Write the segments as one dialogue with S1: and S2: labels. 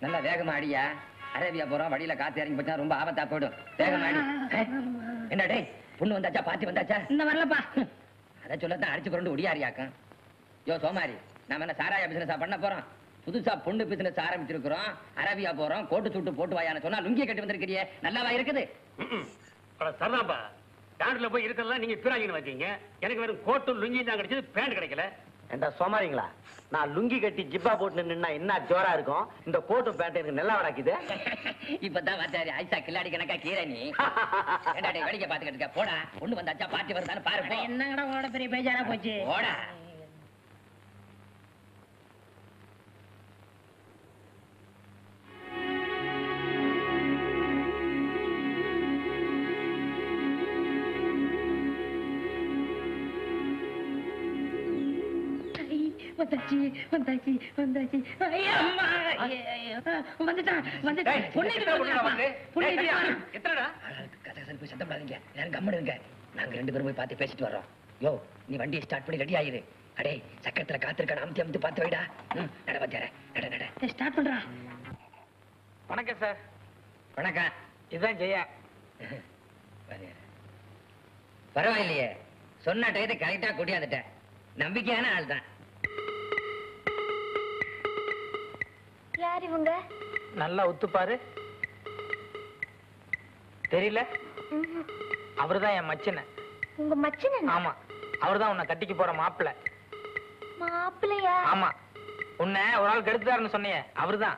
S1: நல்லா வேகமா அடியா அரேபியா போறோம் வழியில காத்து இறங்கி போச்சா ரொம்ப ஆபத்தா போயிடும் வேகமா அடி ஏய், என்ன டேய் பொண்ணு வந்தாச்சா பாத்தி வந்தாச்சா
S2: இந்த வரலப்பா
S1: அதை சொல்லத்தான் அடிச்சு கொண்டு ஒடியாரியாக்கும் யோ சோமாரி நாம என்ன சாராய பிசினஸா பண்ண போறோம் புதுசா பொண்ணு பிசினஸ் ஆரம்பிச்சிருக்கிறோம் அரேபியா போறோம் கோட்டு சூட்டு போட்டு வாயான்னு சொன்னா லுங்கிய கட்டி வந்திருக்கிறியே நல்லாவா இருக்குது
S3: சரிதான்ப்பா பேண்ட்ல போய் இருக்கிறதெல்லாம் நீங்க பிராங்கின்னு வச்சீங்க எனக்கு வெறும் கோட்டும் லுங்கி தான் கிடைச்சது பேண்ட் கிடைக்கல
S4: ஏண்டா சோமாரிங்களா நான் லுங்கி கட்டி ஜிப்பா போட்டு நின்னா என்ன ஜோரா இருக்கும் இந்த கோட்டு பேண்ட் எனக்கு நல்லா வடாக்குது
S1: இப்பதான் வாத்தாரி ஐசா கில்லாடி கணக்கா கீரை நீ ஏண்டா டேய் வேடிக்கை பாத்துக்கிட்டு இருக்க போடா பொண்ணு வந்தாச்சா பாட்டி வருதான்னு பாரு போ.
S2: என்னங்கடா உங்களோட பெரிய பேஜாரா போச்சு
S1: போடா
S2: ஐ, வந்தாச்சு வந்தாச்சு வந்தாச்சு ஐயா, அம்மா ஐயா, ஐயா. வந்துட்டான் வந்துட்டான் பொண்ணு இது வந்துட்டாப்பா. பொண்ணு இது பாரு.
S3: எத்தனைடா
S1: கசகசன்னு போய் சத்தம் போடாதீங்க எல்லாரும் கம்மன் இருங்க நாங்க ரெண்டு பேரும் போய் பார்த்து பேசிட்டு வர்றோம் யோ நீ வண்டியை ஸ்டார்ட் பண்ணி ரெடி ஆயிரு அடே சக்கரத்துல காத்திருக்கான அமுத்தி அமுத்தி பார்த்து வைடா ம், நட வச்சார நட நட
S2: ஏய், ஸ்டார்ட் பண்றா
S3: வணக்கம் சார்
S1: வணக்கம்
S3: இதுதான் ஜெயா
S1: வாங்க. பரவாயில்லையே சொன்ன டயத்தை கரெக்டா கூட்டியாந்துட்டேன் நம்பிக்கையான ஆள் தான்
S5: யார் இவங்க
S4: நல்லா ஒத்துப்பாரு தெரியல
S5: ம்ஹும்.
S4: அவர்தான் என் மச்சின
S5: உங்க மச்சனன்
S4: ஆமா அவர்தான் உன்னை கட்டிக்கு போற மாப்பிள்ள
S5: மாப்பிள்ளையா
S4: ஆமா உன்னை ஒரு ஆள் கெடுத்தாருன்னு சொன்னியே அவர்தான்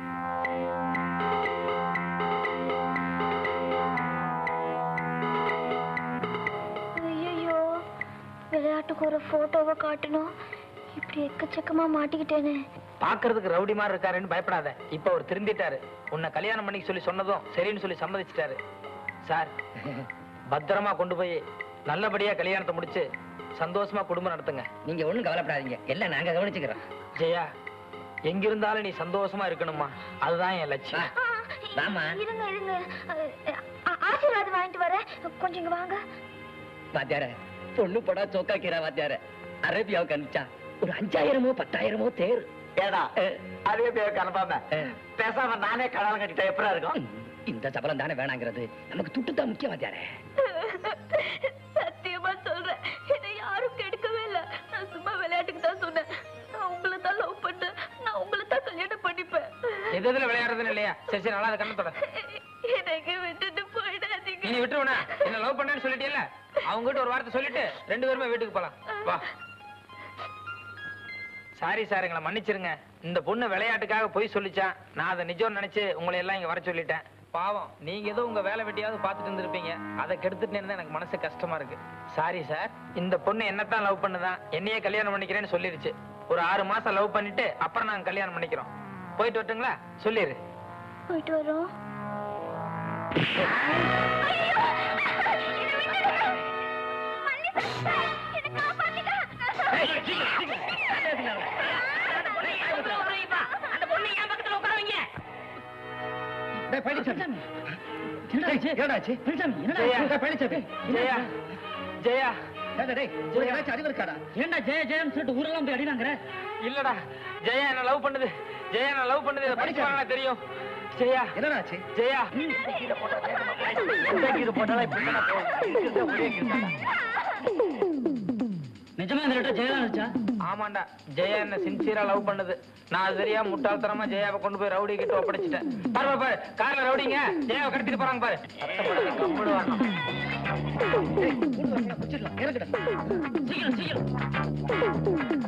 S5: ஐயோ விளையாட்டுக்கு ஒரு போட்டோவை காட்டணும் இப்படி எக்கச்சக்கமா மாட்டிக்கிட்டேனே
S4: பாக்குறதுக்கு ரவுடி மாதிரி இருக்காருன்னு பயப்படாத இப்ப அவர் திருந்திட்டாரு உன்னை கல்யாணம் பண்ணிக்க சொல்லி சொன்னதும் சரின்னு சொல்லி சம்மதிச்சிட்டாரு சார் பத்திரமா கொண்டு போய் நல்லபடியா கல்யாணத்தை முடிச்சு சந்தோஷமா குடும்பம் நடத்துங்க
S1: நீங்க ஒண்ணும் கவலைப்படாதீங்க எல்லாம் நாங்க கவனிச்சுக்கிறோம்
S4: ஜெயா எங்க இருந்தாலும் நீ சந்தோஷமா இருக்கணுமா அதுதான் என்
S1: வா
S4: லட்சியம்
S1: வாமா
S5: இருங்க இருங்க அஹ், ஆ- ஆசீர்வாதம் வாங்கிட்டு வரேன் கொஞ்சம் இங்க வாங்க
S1: வாத்தியார பொண்ணு படா சோக்கா கீரா வாத்தியார அரேபியாவுக்கு அனுப்பிச்சா ஒரு அஞ்சாயிரமோ பத்தாயிரமோ தேர்
S4: ஏடா அதே பேர் கலப்பாம
S1: அஹ்.
S4: பேசாம நானே கடவுள் கட்டிட்டா எப்படா இருக்கும்
S1: இந்த சபலம் தானே வேணாங்கிறது நமக்கு துட்டு தான் முக்கியம் வாத்தியாரே
S5: சத்தியமா சொல்றேன் என்னை யாரும் கெடுக்கவே இல்ல நான் சும்மா விளையாட்டுக்கு தான் சொன்னேன் நான் உங்களை தான் லவ் பண்ணேன் நான் உங்களை தான் கல்யாணம் பண்ணிப்பேன்
S4: எது எதுல விளையாடுறதுன்னு இல்லையா சரி சரி நல்லா அதை கண்ணத்தோட
S5: எனக்கு விட்டுட்டு போயிடாதீங்க
S4: நீ விட்டுருவனா என்ன லவ் பண்ணேன்னு சொல்லிட்டியல்ல அவங்க கிட்ட ஒரு வார்த்தை சொல்லிட்டு ரெண்டு பேருமே வீட்டுக்கு போலாம் வா சாரி சார் எங்களை மன்னிச்சிருங்க இந்த பொண்ணு விளையாட்டுக்காக போய் சொல்லிச்சா நான் அதை நிஜம் நினைச்சு உங்களை எல்லாம் இங்க வர சொல்லிட்டேன் பாவம் நீங்க ஏதோ உங்க வேலை வெட்டியாவது பார்த்துட்டு இருந்திருப்பீங்க அதை கெடுத்துட்டு இருந்தா எனக்கு மனசு கஷ்டமா இருக்கு சாரி சார் இந்த பொண்ணு என்னத்தான் லவ் பண்ணுதான் என்னையே கல்யாணம் பண்ணிக்கிறேன்னு சொல்லிருச்சு ஒரு ஆறு மாசம் லவ் பண்ணிட்டு அப்புறம் நாங்க கல்யாணம் பண்ணிக்கிறோம் போயிட்டு வரட்டுங்களா சொல்லிடு
S5: போயிட்டு வரோம்
S2: அந்த பொண்ணு என் பக்கத்துல உட்கார வைங்க
S1: டேய் பழனிசாமி
S2: என்னடா ஆச்சு?
S1: என்னடாச்சு
S2: பழனிசாமி, என்னடா
S4: ஜெயா.
S2: ஆச்சு?
S1: டேய் பழனிசாமி
S4: ஜெயா ஜெயா
S1: ஏண்டா டேய் உனக்கு ஏதாச்சும் அறிவு இருக்காடா
S2: ஏன்டா ஜெய ஜெயம் சொல்லிட்டு ஊரெல்லாம் போய் அடினாங்கிற
S4: இல்லடா ஜெயா என்ன லவ் பண்ணுது ஜெயா என்ன லவ் பண்ணுது இதை படிச்சாங்களா தெரியும் ஜெயா
S1: என்னடாச்சு
S4: ஜெயா எந்த கீரை போட்டாலும் இப்படி தானே போகும். இருக்கிறது ஒரே கீரை தானே.
S2: நிஜமா இந்த லெட்டர் ஜெயதான் இருந்துச்சா
S4: ஆமாண்டா ஜெயா என்ன சின்சியரா லவ் பண்ணுது நான் சரியா முட்டாள்தனமா ஜெயாவை கொண்டு போய் ரவுடி கிட்ட ஒப்படைச்சிட்டேன் பாரு பாரு, பாரு கார்ல ரவுடிங்க ஜெயாவை கடத்திட்டு போறாங்க பாரு கஷ்டப்படாத, கம்முனு வரணும்.
S1: முடிச்சிடலாம் இறங்குடா
S2: சீக்கிரம் சீக்கிரம்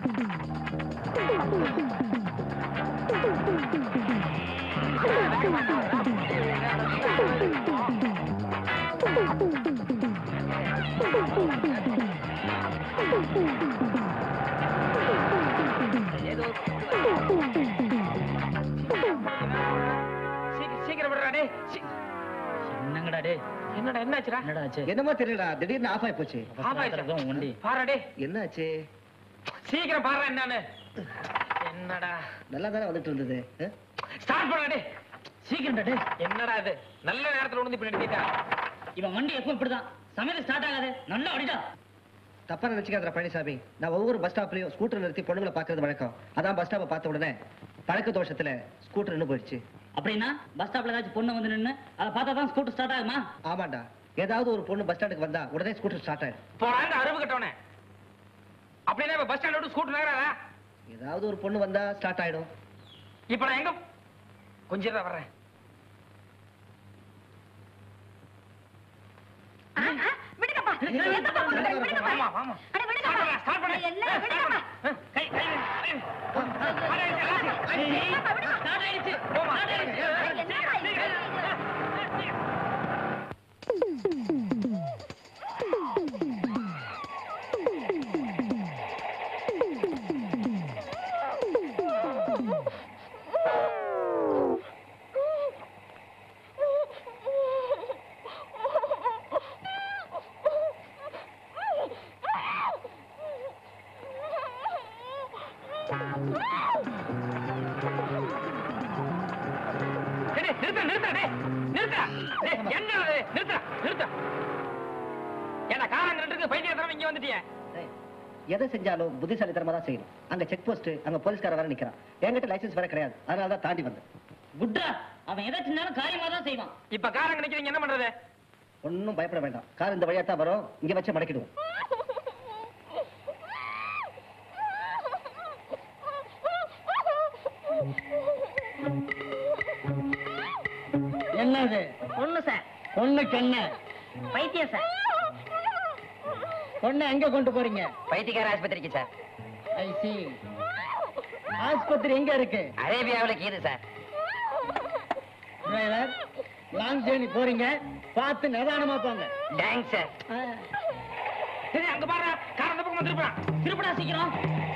S4: சீக்கிரம் சீக்கிரம் விடுறா டேய் சீ-
S2: என்னங்கடா டே
S4: என்னடா என்னாச்சுடா
S2: என்னடா ஆச்சு
S1: என்னமோ தெரியலடா திடீர்னு ஆஃப் ஆயி போச்சு
S4: ஆஃப் ஆயிடுச்சா?
S2: உன் வண்டி
S4: பாருடா டேய்
S1: என்னாச்சு
S4: சீக்கிரம் பாரு என்னன்னு என்னடா
S1: நல்லா தானே வந்துட்டு இருந்தது ஆ?
S4: ஸ்டார்ட் பண்ண டேய்
S2: சீக்கிரம் டே
S4: என்னடா இது நல்ல நேரத்துல உணர்ந்து இப்ப நிறுத்திட்டா
S2: இவன் வண்டி எப்பவும் இப்படிதான் சமையல் ஸ்டார்ட் ஆகாது நல்லா அடிடா
S1: தப்பா நினைச்சுக்காதடா பழனிசாமி நான் ஒவ்வொரு பஸ் ஸ்டாப்லயும் ஸ்கூட்டர் நிறுத்தி பொண்ணுங்களை பாக்குறது வழக்கம் அதான் பஸ் ஸ்டாப்பை பார்த்த உடனே
S6: பழக்க தோஷத்துல ஸ்கூட்டர் நின்னு போயிடுச்சு
S2: அப்படின்னா பஸ் ஸ்டாப்ல ஏதாச்சும் பொண்ணு வந்து நின்னு அதை பார்த்தா தான் ஸ்கூட்டர் ஸ்டார்ட் ஆகுமா
S6: ஆமாண்டா ஏதாவது ஒரு பொண்ணு பஸ் ஸ்டாண்டுக்கு வந்தா உடனே ஸ்கூட்டர் ஸ்டார்ட் ஆயிடும்
S4: போறாங்க அருவு கட்டவனே அப்படின்னா இப்ப பஸ் ஸ்டாண்ட் விட்டு ஸ்கூட்டர் நகராதா
S6: ஏதாவது ஒரு பொண்ணு வந்தா ஸ்டார்ட் ஆயிடும்
S4: இப்ப நான் எங்க கொஞ்சம் தான் வர்றேன்
S5: ஆ, ஆ, விடுங்கப்பா எங்கப்பா போறீங்க? விடுங்கப்பா.
S4: ஆமா ஆமா
S5: அட, விடுங்கப்பா.
S4: ஸ்டார்ட் பண்ணு
S5: என்ன விடுங்கப்பா.
S4: கை கை கை.
S5: விடுங்கப்பா, விடுங்கப்பா.
S4: ஸ்டார்ட் ஆயிடுச்சு போமா
S5: என்னப்பா இது?
S4: டேய், நிறுத்து நிறுத்து டேய் நிறுத்து டேய் என்ன இது நிறுத்து நிறுத்து ஏன்னா காரம் நின்றுருக்கு பைத்தியத்தனம் இங்க வந்துட்டியே
S6: டேய், எதை செஞ்சாலும் புத்திசாலித்தனமா தான் செய்யணும் அங்க செக் போஸ்ட் அங்க போலீஸ்கார வேற நிக்கிறான் என்கிட்ட லைசென்ஸ் வேற கிடையாது அதனால தான் தாண்டி வந்தேன்
S2: குட்ரா அவன் எதை செஞ்சாலும் காரியமா தான் செய்வான்
S4: இப்ப காரங்க நிக்கிறீங்க என்ன பண்றது
S6: ஒன்னும் பயப்பட வேண்டாம் கார் இந்த வழியா தான் வரும் இங்க வச்சு மடக்கிடுவோம்
S2: என்னது
S5: பொண்ணு சார்
S2: பொண்ணுக்கு என்ன
S5: பைத்தியம் சார்
S2: பொண்ணை எங்க கொண்டு போறீங்க
S1: பைத்தியக்கார ஆஸ்பத்திரிக்கு சார்
S2: ஐ சி ஆஸ்பத்திரி எங்க இருக்கு
S1: அரேபியாவுல கீது சார்
S2: டிரைவர் லாங் ஜேர்னி போறீங்க பார்த்து நிதானமா போங்க
S1: தேங்க்ஸ் சார்
S4: சரி அங்க பாரு காரம் அந்த பக்கம் திருப்பான்
S2: திருப்படா சீக்கிரம்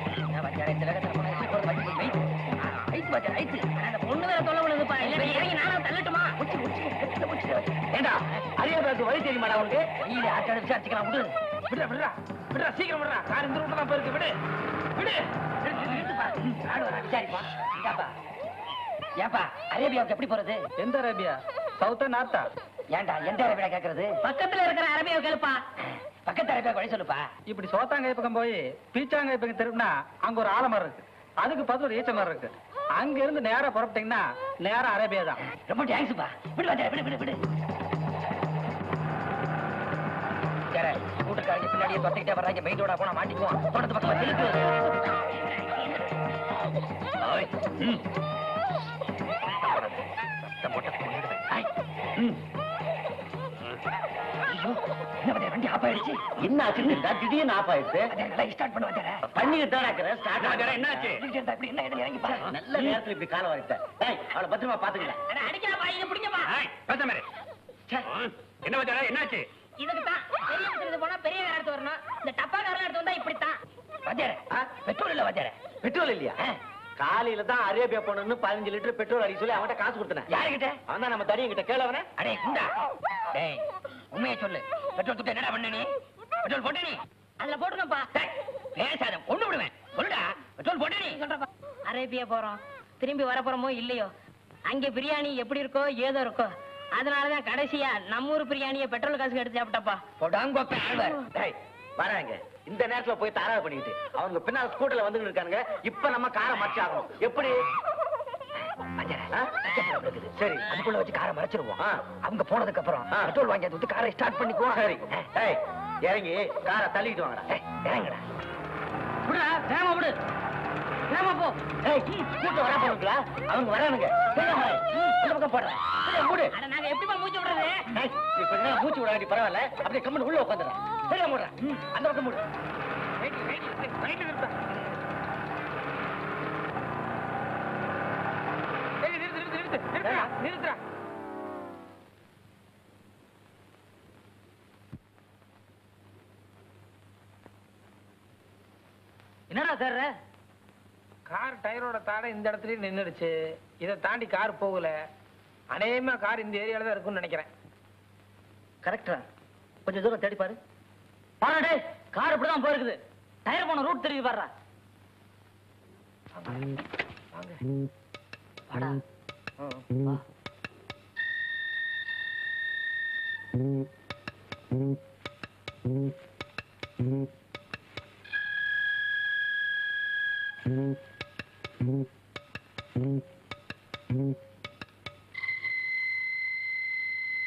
S5: அந்த பொண்ணு வேற தொல்லை விழுதுப்பா இல்ல இறங்கி நானும் தள்ளட்டுமா
S1: ஏண்டா அரியாபாக்கு வழி தெரியுமாடா உனக்கு நீங்க ஆட்டாட விசாரிச்சுக்கலாம் விடு
S4: விடுறா விடுறா விடுறா சீக்கிரம் விடுறா கார் இந்த ரூட்ல தான் போயிருக்கு விடு விடு
S1: விசாரிப்பா ஏப்பா ஏப்பா அரேபியாவுக்கு எப்படி போறது
S4: எந்த அரேபியா சவுத்தா நார்த்தா
S1: ஏன்டா எந்த அரேபியா கேக்குறது
S5: பக்கத்துல இருக்கிற அரபியாவை கேளுப்பா
S1: பக்கத்து அரேபியா வழி சொல்லுப்பா
S4: இப்படி சோத்தாங்காய் பக்கம் போய் பீச்சாங்காய் பக்கம் திரும்பினா அங்க ஒரு ஆலமரம் இருக்கு அதுக்கு பக்கத்துல ஒரு ஈச்ச மரம் இருக்கு அங்க இருந்து நேரா புறப்பட்டீங்கன்னா நேரா அரேபியா தான்
S1: ரொம்ப தேங்க்ஸ்ப்பா விடு வாத்தியாரே, விடு விடு விடு சரி ஸ்கூட்டர்காரங்க பின்னாடியே தொத்திக்கிட்டே வர்றாங்க மெயின் ரோடா போனா மாட்டிக்குவோம் தோட்டத்து பக்கமா திருப்பு ஓய், ம். சத்தம் போட்டா போயிடுவேன். ஐ, ம். ஐயோ, என்ன வாத்தியாரே, வண்டி ஆஃப் ஆயிடுச்சு
S6: என்ன ஆச்சு திடீர்னு ஆஃப் ஆயிடுச்சு
S1: வாத்தியாரே, நல்லா ஸ்டார்ட் பண்ண வாத்தியாரே.
S6: பண்ணிட்டு தான் இருக்கிறேன் ஸ்டார்ட்
S1: வாத்தியாரே, என்னாச்சு இப்படி இருந்தா இப்படி என்ன ஏதுன்னு இறங்கி பாரு.
S6: நல்ல நேரத்துல இப்படி காலம் வாங்கிட்டேன் டேய் அவளை பத்திரமா பாத்துக்கிறேன்
S5: அட அடிக்காதப்பா இதை பிடிங்கப்பா
S3: ஏய், பேசாம இரு. என்ன வச்சாரா என்னாச்சு
S5: இதுக்கு தான் பெரிய பிசினஸ் போனா பெரிய வேலை எடுத்து வரணும் இந்த டப்பாக்காரெல்லாம் எடுத்து வந்தா இப்படித்தான்
S1: வாத்தியாரே, பெட்ரோல் இல்ல வாத்தியாரே.
S6: பெட்ரோல் இல்லையா காலையில தான் அரேபியா போனோம்னு பதினஞ்சு லிட்டர் பெட்ரோல் அடிக்க சொல்லி அவன்கிட்ட காசு கொடுத்தேன்
S1: யாருகிட்ட
S6: அவன் தான் நம்ம தடியன் கிட்ட கேள அவன
S1: அடே குண்டா டேய் உண்மையை சொல்லு பெட்ரோல் துட்டு என்னடா பண்ண நீ பெட்ரோல் போட்டு நீ
S5: அதுல போட்டுனப்பா
S1: டேய், பேசாத கொண்டு விடுவேன் சொல்லுடா பெட்ரோல் போட்டு நீ
S5: சொல்றப்பா அரேபியா போறோம் திரும்பி வர போறோமோ இல்லையோ அங்க பிரியாணி எப்படி இருக்கோ ஏதோ இருக்கோ அதனாலதான் கடைசியா நம்ம ஊர் பிரியாணியை பெட்ரோல் காசுக்கு எடுத்து சாப்பிட்டப்பா
S1: போடாங்கோப்ப ஆழ்வார்
S6: டேய் வராங்க இந்த நேரத்துல போய் தாராள பண்ணிட்டு அவங்க பின்னால ஸ்கூட்டர்ல வந்துட்டு இருக்காங்க இப்ப நம்ம காரை மச்சாகணும் எப்படி
S1: வாத்தியாரே,
S6: ஆ?
S1: பெட்ரோல் இருக்குது.
S6: சரி
S1: அதுக்குள்ள வச்சு காரை மறைச்சிருவோம்
S6: ஆ.
S1: அவங்க போனதுக்கு அப்புறம்
S6: ஆ.
S1: பெட்ரோல் வாங்கி அதை விட்டு காரை ஸ்டார்ட் பண்ணி போ
S6: சரி டேய் இறங்கி காரை தள்ளிட்டு வாங்கடா
S1: டேய், இறங்குடா
S2: விடுடா வேகமா விடு வேகமா போ
S6: ஏய் ஸ்கூட்டர் வர போறீங்களா அவங்க வரானுங்க வேகமா வா. இந்த பக்கம் போடுறேன் சரியா, மூடு
S5: அட நாங்க எப்படிப்பா மூச்சு விடுறது
S6: டேய், இப்ப என்ன மூச்சு விட வேண்டிய பரவாயில்ல அப்படியே கம்மன் உள்ள உட்காந்துறேன் சரியா மூடுறேன் அந்த பக்கம் மூடு
S4: நிறுத்து நிறுத்து நிறுத்து நிறுத்துடா நிறுத்துடா
S2: என்னடா தர்ற
S4: கார் டயரோட தாடை இந்த இடத்துலயே நின்னுடுச்சு இதை தாண்டி கார் போகல அநேகமா கார் இந்த ஏரியால தான் இருக்கும்னு நினைக்கிறேன்
S6: கரெக்டா கொஞ்சம் தூரம் தேடி பாரு
S2: பாரு டேய் கார் இப்படிதான் போயிருக்குது டயர் போன ரூட் தெரியுது பாருடா வாடா வா.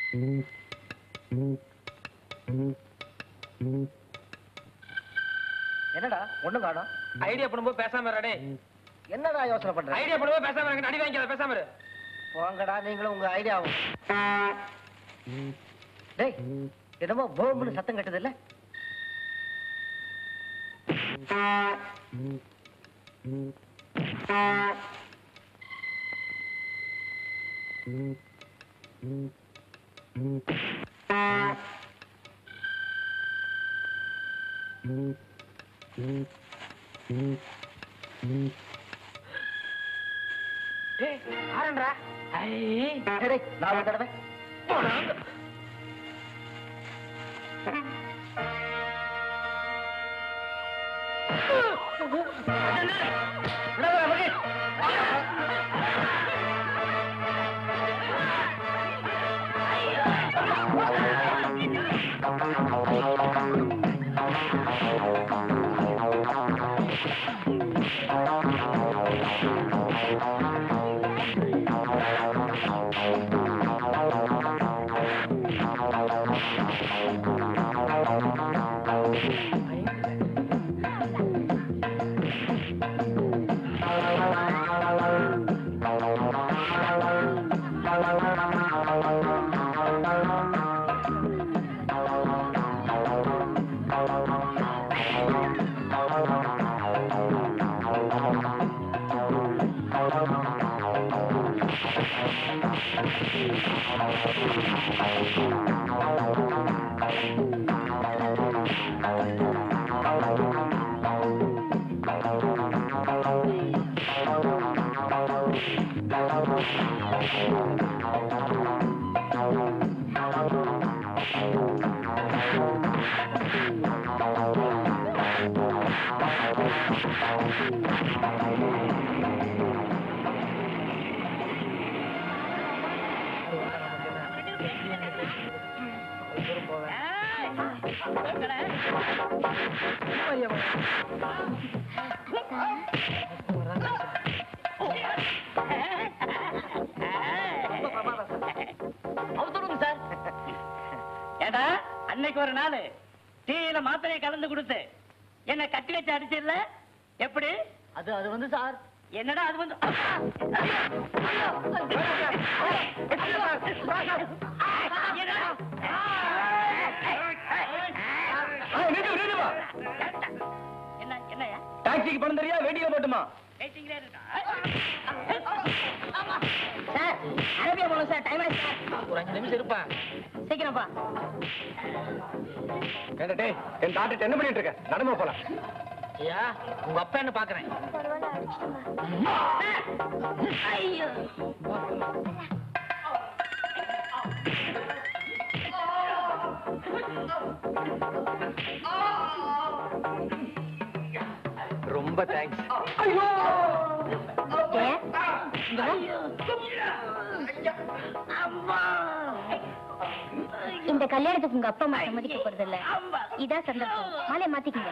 S6: என்னடா ஒண்ணும் காணோம்
S4: ஐடியா பண்ணும்போது பேசாம இருடே
S6: என்னடா யோசனை பண்ற
S4: ஐடியா பண்ணும்போது பேசாம இருங்க அடி வாங்கிக்காத பேசாம இரு
S6: போங்கடா நீங்களும் உங்க ஐடியாவும் டேய் என்னமோ போம்புன்னு சத்தம் கட்டுது இல்ல
S4: டேய் ஆரன்றா ஐ
S6: டேய், டேய், நாலு தடவை விடாதடா, மகே.
S2: அவுத்துடுங்க சார் ஏடா அன்னைக்கு ஒரு நாள் டீயில மாத்திரையை கலந்து கொடுத்து என்ன கட்டி வச்சு அடிச்சிடல எப்படி
S6: அது அது வந்து சார்
S2: என்னடா அது வந்து என்ன என்னயா
S4: டாக்ஸிக்கு பணம் தெரியா வேடிக்கை போட்டுமா
S2: பேசிக்கிறே இருக்கா
S5: சார் அரேபியா போகணும் சார் டைம் ஆயிடுச்சு சார்
S4: ஒரு அஞ்சு நிமிஷம் இருப்பா
S5: சீக்கிரம்ப்பா
S4: ஏண்டா டேய் என் டாக்டர் என்ன பண்ணிட்டு இருக்க நடமா போலாம் ஐயா உங்க அப்பா என்ன பாக்குறேன்
S5: ஐயோ
S4: ரொம்ப தேங்க்ஸ்
S7: இந்த கல்யாணத்துக்கு உங்க அப்பா அம்மா சம்மதிக்க போறது இல்ல இதான் சந்தர்ப்பம் மாலையை மாத்திக்கங்க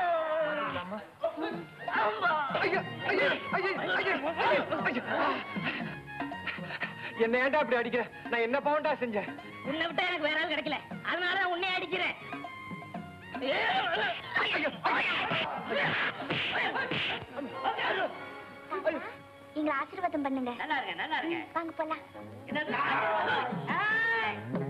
S4: என்ன ஏன்டா அப்படி அடிக்கிற நான் என்ன பவுண்டா செஞ்சேன்
S5: உன்னை விட்டா எனக்கு வேற ஆள் கிடைக்கல அதனால தான் உன்னை அடிக்கிறேன்
S7: எங்களை ஆசீர்வாதம் பண்ணுங்க
S2: நல்லா இருங்க நல்லா இருங்க
S7: வாங்க போலாம்
S2: என்னது? ஆய்.